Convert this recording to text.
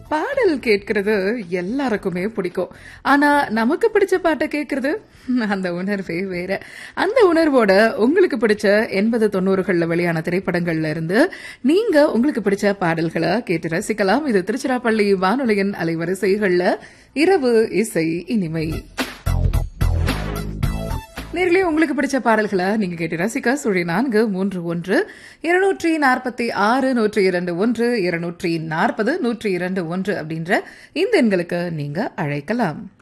பாடல் கேட்கிறது எல்லாருக்குமே பிடிக்கும் ஆனா நமக்கு பிடிச்ச பாட்டை கேட்கறது அந்த உணர்வே வேற அந்த உணர்வோட உங்களுக்கு பிடிச்ச எண்பது தொண்ணூறுகள்ல வெளியான திரைப்படங்கள்ல இருந்து நீங்க உங்களுக்கு பிடிச்ச பாடல்களை கேட்டு ரசிக்கலாம் இது திருச்சிராப்பள்ளி வானொலியின் அலைவரிசைகள்ல இரவு இசை இனிமை நேர்களே உங்களுக்கு பிடிச்ச பாடல்களை நீங்க கேட்டு ரசிக்க சுழி நான்கு மூன்று ஒன்று இருநூற்றி நாற்பத்தி ஆறு நூற்றி இரண்டு ஒன்று இருநூற்றி நாற்பது நூற்றி இரண்டு ஒன்று அப்படின்ற இந்த எண்களுக்கு நீங்க அழைக்கலாம்